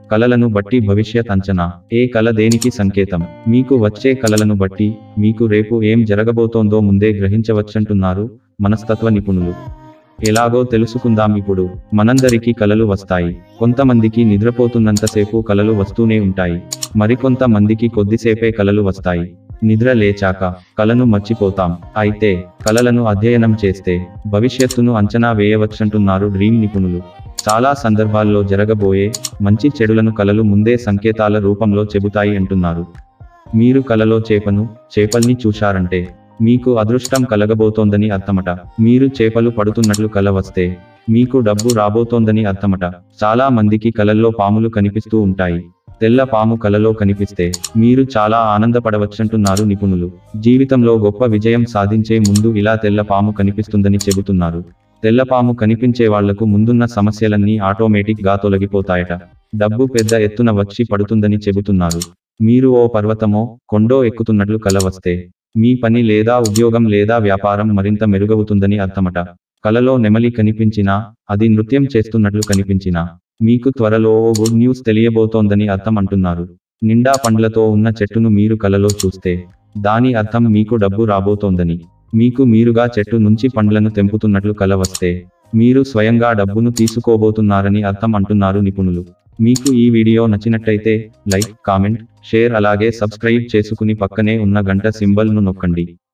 కలలను బట్టి భవిష్యత్ అంచనా ఏ కల దేనికి సంకేతం మీకు వచ్చే కలలను బట్టి మీకు రేపు ఏం జరగబోతోందో ముందే గ్రహించవచ్చంటున్నారు మనస్తత్వ నిపుణులు ఎలాగో తెలుసుకుందాం ఇప్పుడు మనందరికీ కలలు వస్తాయి కొంతమందికి నిద్రపోతున్నంతసేపు కలలు వస్తూనే ఉంటాయి మరికొంత మందికి కొద్దిసేపే కలలు వస్తాయి నిద్ర లేచాక కలను మర్చిపోతాం అయితే కలలను అధ్యయనం చేస్తే భవిష్యత్తును అంచనా వేయవచ్చంటున్నారు డ్రీమ్ నిపుణులు చాలా సందర్భాల్లో జరగబోయే మంచి చెడులను కలలు ముందే సంకేతాల రూపంలో చెబుతాయి అంటున్నారు మీరు కలలో చేపను చేపల్ని చూశారంటే మీకు అదృష్టం కలగబోతోందని అర్థమట మీరు చేపలు పడుతున్నట్లు కల వస్తే మీకు డబ్బు రాబోతోందని అర్థమట చాలా మందికి కలల్లో పాములు కనిపిస్తూ ఉంటాయి తెల్ల పాము కలలో కనిపిస్తే మీరు చాలా ఆనందపడవచ్చంటున్నారు నిపుణులు జీవితంలో గొప్ప విజయం సాధించే ముందు ఇలా తెల్ల పాము కనిపిస్తుందని చెబుతున్నారు తెల్లపాము కనిపించే వాళ్లకు ముందున్న సమస్యలన్నీ ఆటోమేటిక్ గా తొలగిపోతాయట డబ్బు పెద్ద ఎత్తున వచ్చి పడుతుందని చెబుతున్నారు మీరు ఓ పర్వతమో కొండో ఎక్కుతున్నట్లు కల వస్తే మీ పని లేదా ఉద్యోగం లేదా వ్యాపారం మరింత మెరుగవుతుందని అర్థమట కలలో నెమలి కనిపించినా అది నృత్యం చేస్తున్నట్లు కనిపించినా మీకు త్వరలో ఓ గుడ్ న్యూస్ తెలియబోతోందని అర్థం అంటున్నారు నిండా పండ్లతో ఉన్న చెట్టును మీరు కలలో చూస్తే దాని అర్థం మీకు డబ్బు రాబోతోందని మీకు మీరుగా చెట్టు నుంచి పండ్లను తెంపుతున్నట్లు కల వస్తే మీరు స్వయంగా డబ్బును తీసుకోబోతున్నారని అర్థం అంటున్నారు నిపుణులు మీకు ఈ వీడియో నచ్చినట్టయితే లైక్ కామెంట్ షేర్ అలాగే సబ్స్క్రైబ్ చేసుకుని పక్కనే ఉన్న గంట సింబల్ను నొక్కండి